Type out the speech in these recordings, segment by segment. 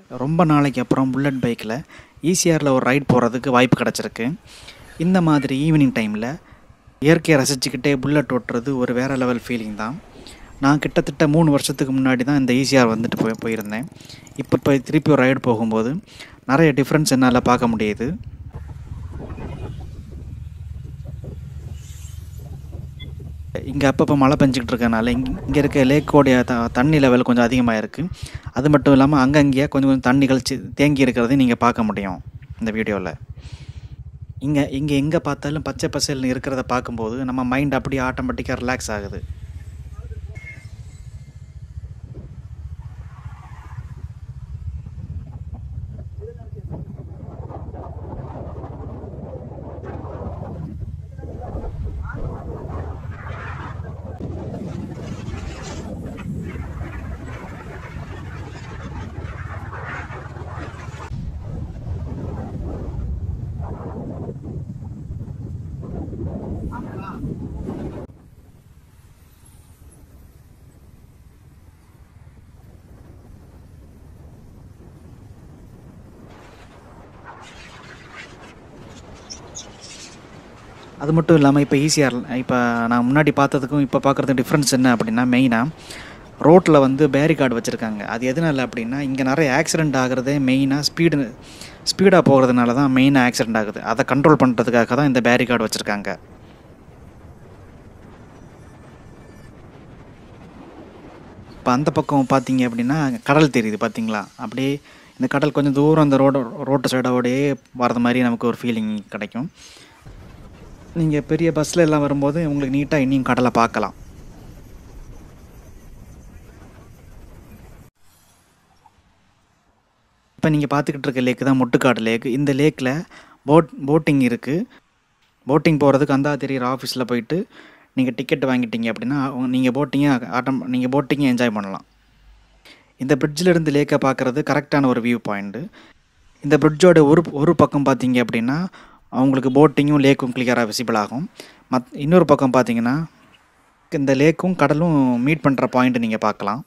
ரொம்ப நாளைக்கு அப்புறம் புல்லட் பைக்கில் ஈசிஆரில் ஒரு ரைட் போகிறதுக்கு வாய்ப்பு கிடச்சிருக்கு இந்த மாதிரி ஈவினிங் டைமில் இயற்கையை ரசிச்சுக்கிட்டே புல்லட் ஓட்டுறது ஒரு வேறு லெவல் ஃபீலிங் தான் நான் கிட்டத்தட்ட மூணு வருஷத்துக்கு முன்னாடி தான் இந்த ஈசிஆர் வந்துட்டு போய் போயிருந்தேன் இப்போ இப்போ திருப்பி ஒரு ரைடு போகும்போது நிறைய டிஃப்ரென்ஸ் என்னால் பார்க்க முடியுது இங்கே அப்பப்போ மழை பெஞ்சிக்கிட்டு இருக்கனால இங்கே இங்கே இருக்க லேக்கோடைய த தண்ணி லெவல் கொஞ்சம் அதிகமாக இருக்குது அது மட்டும் இல்லாமல் அங்கங்கேயே கொஞ்சம் கொஞ்சம் தண்ணிகள் சி தேங்கி இருக்கிறதையும் நீங்கள் பார்க்க முடியும் இந்த வீடியோவில் இங்கே இங்கே எங்கே பார்த்தாலும் பச்சை பசேல்னு இருக்கிறத பார்க்கும்போது நம்ம மைண்ட் அப்படியே ஆட்டோமேட்டிக்காக ரிலாக்ஸ் ஆகுது அது மட்டும் இல்லாமல் இப்போ ஈஸியாக இப்போ நான் முன்னாடி பார்த்ததுக்கும் இப்போ பார்க்குறதுக்கு டிஃப்ரென்ஸ் என்ன அப்படின்னா மெயினாக ரோட்டில் வந்து பேரிகார்டு வச்சுருக்காங்க அது எதனால அப்படின்னா இங்கே நிறைய ஆக்சிடெண்ட் ஆகிறதே மெயினாக ஸ்பீடு ஸ்பீடாக போகிறதுனால தான் மெயினாக ஆக்சிடெண்ட் ஆகுது அதை கண்ட்ரோல் பண்ணுறதுக்காக தான் இந்த பேரிகார்டு வச்சுருக்காங்க இப்போ அந்த பக்கம் பார்த்தீங்க அப்படின்னா கடல் தெரியுது பார்த்தீங்களா அப்படியே இந்த கடல் கொஞ்சம் தூரம் அந்த ரோடு ரோட்டு சைடோடையே வரது மாதிரி நமக்கு ஒரு ஃபீலிங் கிடைக்கும் நீங்கள் பெரிய பஸ்ஸில் எல்லாம் வரும்போது உங்களுக்கு நீட்டாக இன்னும் கடலை பார்க்கலாம் இப்போ நீங்கள் பார்த்துக்கிட்டு இருக்க லேக்கு தான் முட்டுக்காடு லேக் இந்த லேக்கில் போட் போட்டிங் இருக்குது போட்டிங் போகிறதுக்கு அந்த தெரியிற ஆஃபீஸில் போயிட்டு நீங்கள் டிக்கெட் வாங்கிட்டீங்க அப்படின்னா நீங்கள் போட்டிங்கை ஆட்டம் நீங்கள் போட்டிங்கை என்ஜாய் பண்ணலாம் இந்த பிரிட்ஜில் இருந்து லேக்கை பார்க்குறது கரெக்டான ஒரு வியூ பாயிண்ட்டு இந்த பிரிட்ஜோட ஒரு ஒரு பக்கம் பார்த்தீங்க அப்படின்னா அவங்களுக்கு போட்டிங்கும் லேக்கும் கிளியராக விசிபிள் ஆகும் மத் இன்னொரு பக்கம் பார்த்தீங்கன்னா இந்த லேக்கும் கடலும் மீட் பண்ணுற பாயிண்ட் நீங்கள் பார்க்கலாம்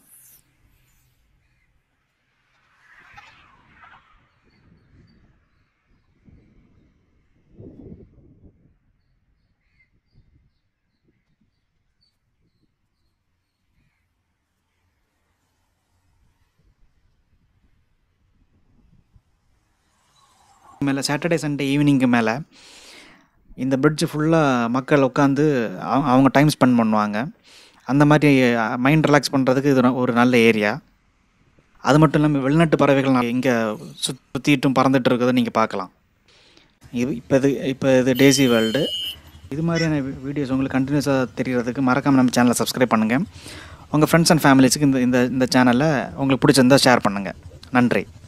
மேலே சாட்டர்டே சண்டே ஈவினிங்க்கு மேலே இந்த பிரிட்ஜ் ஃபுல்லாக மக்கள் உட்காந்து அவங்க டைம் ஸ்பெண்ட் பண்ணுவாங்க அந்த மாதிரி மைண்ட் ரிலாக்ஸ் பண்ணுறதுக்கு இது ஒரு நல்ல ஏரியா அது மட்டும் இல்லாமல் வெளிநாட்டு பறவைகள் இங்கே சுத் சுற்றிட்டும் பறந்துட்டு இருக்கிறத நீங்கள் பார்க்கலாம் இது இப்போ இது இப்போ இது டேசி வேர்ல்டு இது மாதிரியான வீடியோஸ் உங்களுக்கு கண்டினியூஸாக தெரியறதுக்கு மறக்காமல் நம்ம சேனலை சப்ஸ்கிரைப் பண்ணுங்கள் உங்கள் ஃப்ரெண்ட்ஸ் அண்ட் ஃபேமிலிஸுக்கு இந்த இந்த இந்த சேனலை உங்களுக்கு பிடிச்சிருந்தா ஷேர் பண்ணுங்கள் நன்றி